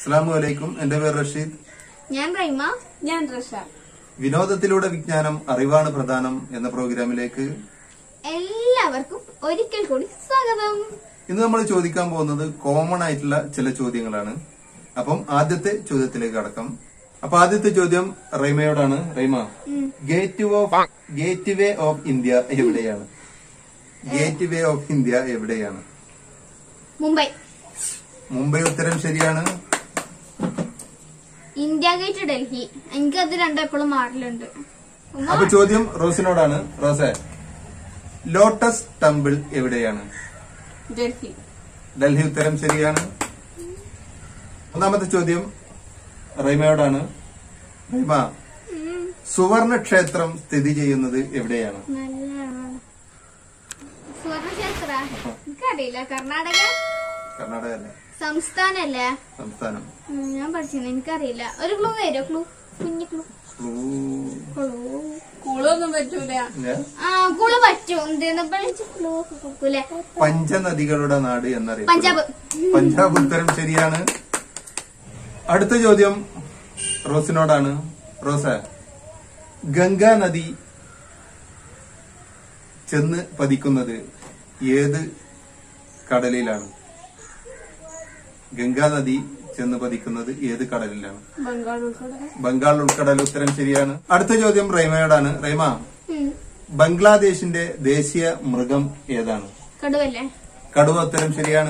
അസ്സാം വലൈക്കും എന്റെ പേര് റഷീദ് ഞാൻ റൈമ ഞാൻ റഷ വിനോദത്തിലൂടെ വിജ്ഞാനം അറിവാണ് പ്രധാനം എന്ന പ്രോഗ്രാമിലേക്ക് എല്ലാവർക്കും ഒരിക്കൽ കൂടി സ്വാഗതം ഇന്ന് നമ്മൾ ചോദിക്കാൻ പോകുന്നത് കോമൺ ആയിട്ടുള്ള ചില ചോദ്യങ്ങളാണ് അപ്പം ആദ്യത്തെ ചോദ്യത്തിലേക്ക് കടക്കാം അപ്പൊ ആദ്യത്തെ ചോദ്യം റൈമയോടാണ് Raima gate of gateway of India എവിടെയാണ് ഗേറ്റ് വേ ഓഫ് ഇന്ത്യ എവിടെയാണ് മുംബൈ മുംബൈ ഉത്തരം ശരിയാണ് ഇന്ത്യ ഗേറ്റ് ഡൽഹി എനിക്ക് അത് രണ്ടും എപ്പോഴും മാറലുണ്ട് ഉമ്മ, അപ്പൊ ചോദ്യം റോസിനോടാണ് റോസെ ലോട്ടസ് ടെമ്പിൾ എവിടെയാണ് ഡൽഹി ഡൽഹി ഉത്തരം ശരിയാണ് ഒന്നാമത്തെ ചോദ്യം റൈമയോടാണ് റൈമ ഉം, സുവർണ ക്ഷേത്രം സ്ഥിതി ചെയ്യുന്നത് എവിടെയാണ് നല്ലതാണ് സുവർണക്ഷേത്ര എനിക്കറിയില്ല കർണാടക കർണാടക അല്ല സംസ്ഥാനല്ലേ സംസ്ഥാനം ഉം, ഞാൻ പഠിച്ചിരുന്നു എനിക്കറിയില്ല ഒരു ക്ലൂ തരുമോ ക്ലൂ കുഞ്ഞു ക്ലൂ ക്ലൂ ക്ലൂ കൂളൊന്നും പറ്റൂല ഇല്ല. ആ കുളു പറ്റും എന്തെന്ന് ക്ലൂ ഒക്കെ കൊടുക്കൂലേ പഞ്ചനദികളുടെ നാട് എന്നറിയാം പഞ്ചാബ് പഞ്ചാബ് ഉത്തരം ശരിയാണ് അടുത്ത ചോദ്യം റോസിനോടാണ് റോസ ഗംഗാ നദി ചെന്ന് പതിക്കുന്നത് ഏത് കടലിലാണ് ഗംഗാ നദി ചെന്ന് പതിക്കുന്നത് ഏത് കടലിലാണ് ബംഗാൾ ഉൾപ്പെടെ ബംഗാൾ ഉൾക്കടൽ ഉത്തരം ശരിയാണ് അടുത്ത ചോദ്യം റൈമയോടാണ് റൈമ ഉം, ബംഗ്ലാദേശിന്റെ ദേശീയ മൃഗം ഏതാണ് കടുവല്ലേ കടുവ ഉത്തരം ശരിയാണ്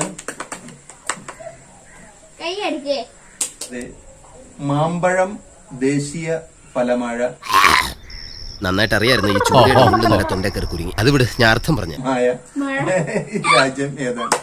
കൈ അടിക്കേ അതെ. മാമ്പഴം ദേശീയ ഫലമഴ നന്നായിട്ട് അറിയായിരുന്നു ഈ ചൂരയുടെ ഉള്ളിൽ നല്ല തൊണ്ടക്കറി കുരുങ്ങി അത് വിട് ഞാൻ അർത്ഥം പറഞ്ഞു മായ മഴ രാജ്യം ഏതാണ്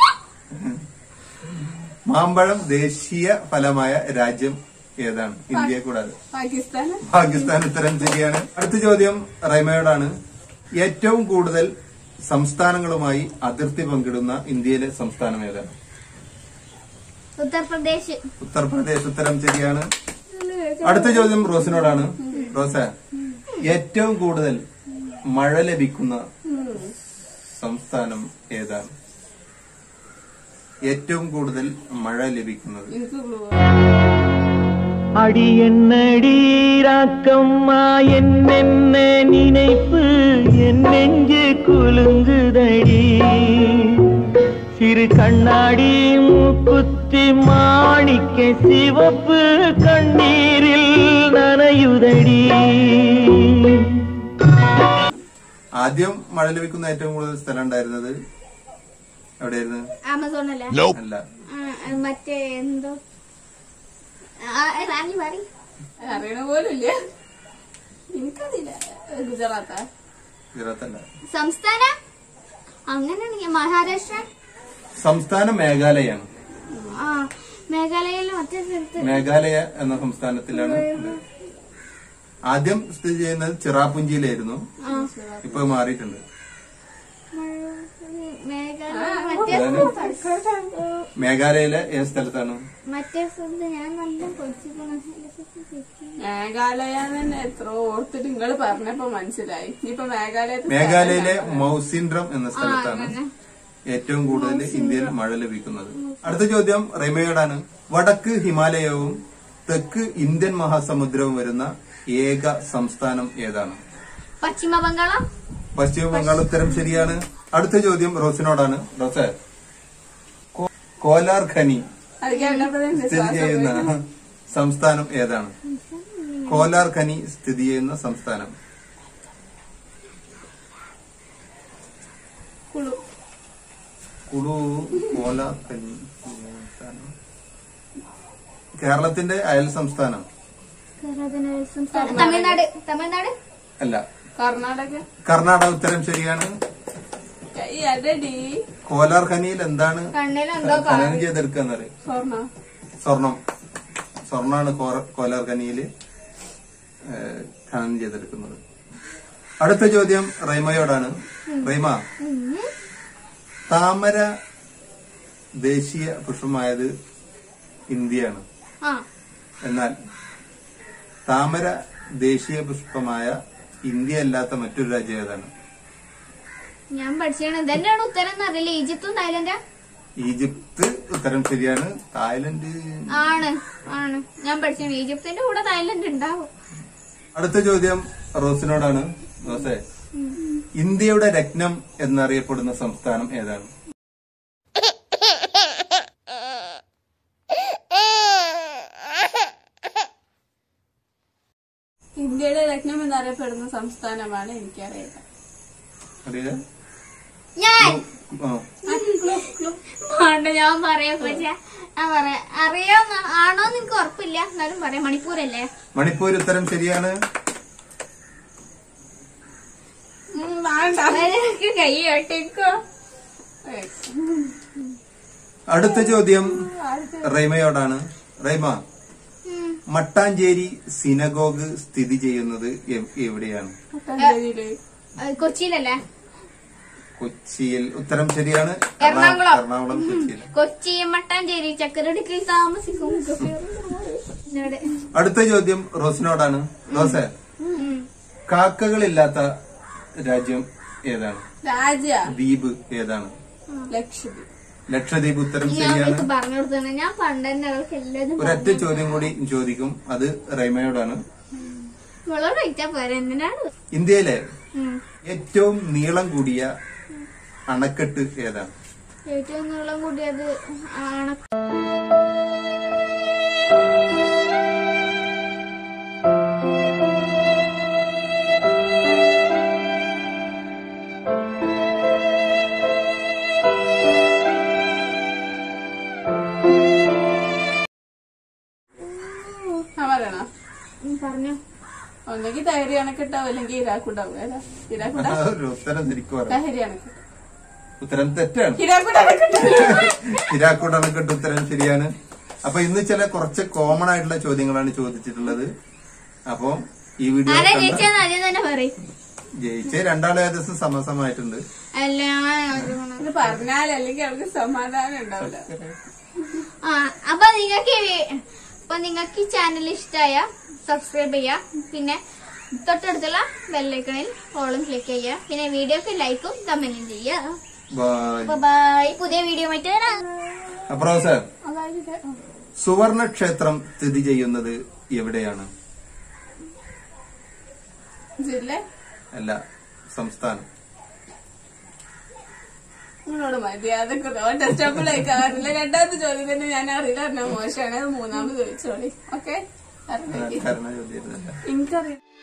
മാമ്പഴം ദേശീയ ഫലമായ രാജ്യം ഏതാണ് ഇന്ത്യയെ കൂടാതെ പാകിസ്ഥാൻ പാകിസ്ഥാൻ ഉത്തരം ശരിയാണ് അടുത്ത ചോദ്യം റൈമയോടാണ് ഏറ്റവും കൂടുതൽ സംസ്ഥാനങ്ങളുമായി അതിർത്തി പങ്കിടുന്ന ഇന്ത്യയിലെ സംസ്ഥാനം ഏതാണ് ഉത്തർപ്രദേശ് ഉത്തർപ്രദേശ് ഉത്തരം ശരിയാണ് അടുത്ത ചോദ്യം റോസിനോടാണ് റോസ ഏറ്റവും കൂടുതൽ മഴ ലഭിക്കുന്ന സംസ്ഥാനം ഏതാണ് ഏറ്റവും കൂടുതൽ മഴ ലഭിക്കുന്നത് എനിക്ക് ക്ലൂ அடி என்னடி ராக்கம்மா என்னென்ன நினைப்பு என் நெஞ்சு குலுங்குதடி சிறு கண்ணாடி மூக்குத்தி மாணிக்க சிவப்பு கண்ணீரில் நனையுதடி ആദ്യം മഴ ലഭിക്കുന്ന ഏറ്റവും കൂടുതൽ സ്ഥലം ഉണ്ടായിരുന്നത് എവിടെയായിരുന്നു ആമസോൺ അല്ലേ അല്ല ആ, ആ, മറ്റേ എന്തോ ആ, റാണി പറ അറിയണ പോലില്ല എനിക്കറിയില്ല ഗുജറാത്താ ഗുജറാത്തല്ല സംസ്ഥാനം അങ്ങനെയാണെങ്കിൽ മഹാരാഷ്ട്ര സംസ്ഥാനം മേഘാലയാണ് ആ മേഘാലയയിലെ മറ്റേ സ്ഥലത്ത് മേഘാലയ എന്ന സംസ്ഥാനത്തിലാണ് ഇത്. ആദ്യം സ്ഥിതി ചെയ്യുന്നത് ചിറാപുഞ്ചിയിലായിരുന്നു ആ, ഇപ്പൊ മാറിയിട്ടുണ്ട് മേഘാലയ മറ്റേ അതാണ് സ്ഥലത്ത് മേഘാലയയിലെ ഏത് സ്ഥലത്താണ് മറ്റേ സ്ഥലത്ത് ഞാൻ നല്ല കൊച്ചിപ്പോണ മേഘാലയ തന്നെ എത്ര ഓർത്തിട്ട് നിങ്ങൾ പറഞ്ഞപ്പോ മനസ്സിലായി ഇനിയിപ്പൊ മേഘാലയത്തിൽ മേഘാലയയിലെ മൗസിൻഡ്രം എന്ന സ്ഥലത്താണ് ഏറ്റവും കൂടുതൽ ഇന്ത്യയിൽ മഴ ലഭിക്കുന്നത് അടുത്ത ചോദ്യം റെമയോടാണ് വടക്ക് ഹിമാലയവും തെക്ക് ഇന്ത്യൻ മഹാസമുദ്രവും വരുന്ന ഏക സംസ്ഥാനം ഏതാണ് പശ്ചിമ ബംഗാളോ പശ്ചിമ ബംഗാൾ ഉത്തരം ശരിയാണ് അടുത്ത ചോദ്യം റോസിനോടാണ് റോസ കോ- കോലാർ ഖനി അത് കേട്ടപ്പോ തന്നെ സ്ഥിതി ചെയ്യുന്ന സംസ്ഥാനം ഏതാണ് കോലാർ ഖനി സ്ഥിതി ചെയ്യുന്ന സംസ്ഥാനം കുളു കുളു കോലാർ ഖനി സ്ഥിതി ചെയ്യുന്ന സംസ്ഥാനം. കേരളത്തിന്റെ അയൽ സംസ്ഥാനം തമിഴ്നാട് തമിഴ്നാട് അല്ല കർണാടക കർണാടക ഉത്തരം ശരിയാണ് ഈ അടടി കോലാർ ഖനിയിൽ എന്താണ് കണ്ണിലെന്തോ ഖനനം ചെയ്തെടുക്കാന്നറിയും സ്വർണ്ണ സ്വർണം സ്വർണ്ണമാണ് കോര- കോലാർ ഖനിയില് ഏഹ്, ഖനനം ചെയ്തെടുക്കുന്നത് അടുത്ത ചോദ്യം റൈമയോടാണ് റൈമ താമര ദേശീയ പുഷ്പമായത് ഇന്ത്യയാണ് ആ എന്നാൽ താമര ദേശീയ പുഷ്പമായ ഇന്ത്യ അല്ലാത്ത മറ്റൊരു രാജ്യം ഏതാണ് ഞാൻ പഠിച്ചാണ് ഇതന്നെയാണ് ഉത്തരം എന്ന് അറിയില്ല ഈജിപ്തും തായ്ലൻഡാ ഈജിപ്ത് ഉത്തരം ശരിയാണ് തായ്ലൻഡ് ആണ് ആണ് ഞാൻ പഠിച്ചു ഈജിപ്തിന്റെ കൂടെ തായ്ലൻഡ് ഉണ്ടാവും അടുത്ത ചോദ്യം റോസിനോടാണ് റോസേ ഇന്ത്യയുടെ രത്നം എന്നറിയപ്പെടുന്ന സംസ്ഥാനം ഏതാണ് ഇന്ത്യയുടെ രത്നം എന്നറിയപ്പെടുന്ന സംസ്ഥാനമാണ് എനിക്കറിയാം അറിയില്ല ഞാൻ ആ. പണ്ട് ഞാൻ പറയാം പക്ഷെ ഞാൻ പറയാം അറിയാം ആണോ എനിക്ക് ഉറപ്പില്ല എന്നാലും പറയാം മണിപ്പൂരല്ലേ മണിപ്പൂർ ഉത്തരം ശരിയാണ് ഉം, വേണ്ട എനിക്ക് കൈ കേട്ടിക്കോ അടുത്ത ചോദ്യം റൈമയോടാണ് റൈമ മട്ടാഞ്ചേരി സിനഗോഗ് സ്ഥിതി ചെയ്യുന്നത് എവ്- എവിടെയാണ് പട്ടാഞ്ചേരിയില് കൊച്ചിയിലല്ലേ കൊച്ചിയിൽ ഉത്തരം ശരിയാണ് എറണാകുളം. എറണാകുളം കൊച്ചിയിൽ കൊച്ചി മട്ടാഞ്ചേരി ചക്കരടുക്കിൽ താമസിക്കും ഇവിടെ. അടുത്ത ചോദ്യം റോസിനോടാണ് റോസെ ഉം. കാക്കകളില്ലാത്ത രാജ്യം ഏതാണ് രാജ്യ ദ്വീപ് ഏതാണ് ലക്ഷദ്വീപ് ലക്ഷദ്വീപ് ഉത്തരം ഞാൻ ശരിയാണ് അവൾക്ക് പറഞ്ഞു കൊടുത്തന്നെ ഞാൻ പണ്ട് തന്നെ അവൾക്ക് എല്ലാതും ഒരൊറ്റ ചോദ്യം കൂടി ചോദിക്കും അത് റൈമയോടാണ് വളരെ ചോദിച്ചാ പോരെ എന്തിനാണ് ഇന്ത്യയിലെ ഉം. ഏറ്റവും നീളം കൂടിയ അണക്കെട്ട് ഏതാണ് ഏറ്റവും നീളം കൂടിയത് ആണ് ഞാൻ പറയണ ഉം, പറഞ്ഞു ഒന്നെങ്കിൽ തഹരി അണക്കെട്ടാവും അല്ലെങ്കിൽ ഇരാക്കുണ്ടാവും ഏതാ ഇരാക്കുട ഒരു ഉത്തരം ശരിക്കും പറയാം തഹരി അണക്കെട്ട് ഉത്തരം തെറ്റാണ് ഇരാക്കുട അണക്കെട്ട് ഹിരാക്കോട് അണക്കെട്ട് ഉത്തരം ശരിയാണ് അപ്പൊ ഇന്ന് ചില കുറച്ച് കോമൺ ആയിട്ടുള്ള ചോദ്യങ്ങളാണ് ചോദിച്ചിട്ടുള്ളത് അപ്പൊ ഈ വീഡിയോ ആരാ കണ്ട ജയിച്ചെന്ന് ആദ്യം തന്നെ പറയും ജയിച്ച രണ്ടാളും ഏകദേശം സമസമായിട്ടുണ്ട് അല്ല ഇത് പറഞ്ഞാൽ അല്ലെങ്കിൽ അവർക്ക് സമാധാനം ഉണ്ടാവില്ല ആ അപ്പൊ നിങ്ങൾക്ക് അപ്പൊ നിങ്ങൾക്ക് ഈ ചാനൽ ഇഷ്ടമായ സബ്സ്ക്രൈബ് ചെയ്യാം പിന്നെ തൊട്ടടുത്തുള്ള ബെല്ലൈക്കണിൽ ഓളും ക്ലിക്ക് ചെയ്യുക പിന്നെ വീഡിയോക്ക് ലൈക്കും കമന്റും ചെയ്യുക ബൈ അപ്പൊ ബൈ പുതിയ വീഡിയോ ആയിട്ട് വരാം അപ്പൊ റോസർ അതായത് സുവർണ ക്ഷേത്രം സ്ഥിതി ചെയ്യുന്നത് എവിടെയാണ് ജില്ല അല്ല സംസ്ഥാനം നിങ്ങളോട് മര്യാദ സ്റ്റെപ്പിലേക്കാറില്ല രണ്ടാമത്തെ ചോദ്യം തന്നെ ഞാൻ അറിയില്ല അറിഞ്ഞ മോശമാണ് അത് മൂന്നാമത് ചോദിച്ചോളി ഓക്കെ അറിയില്ല കരണ ചോദ്യം എനിക്കറിയാം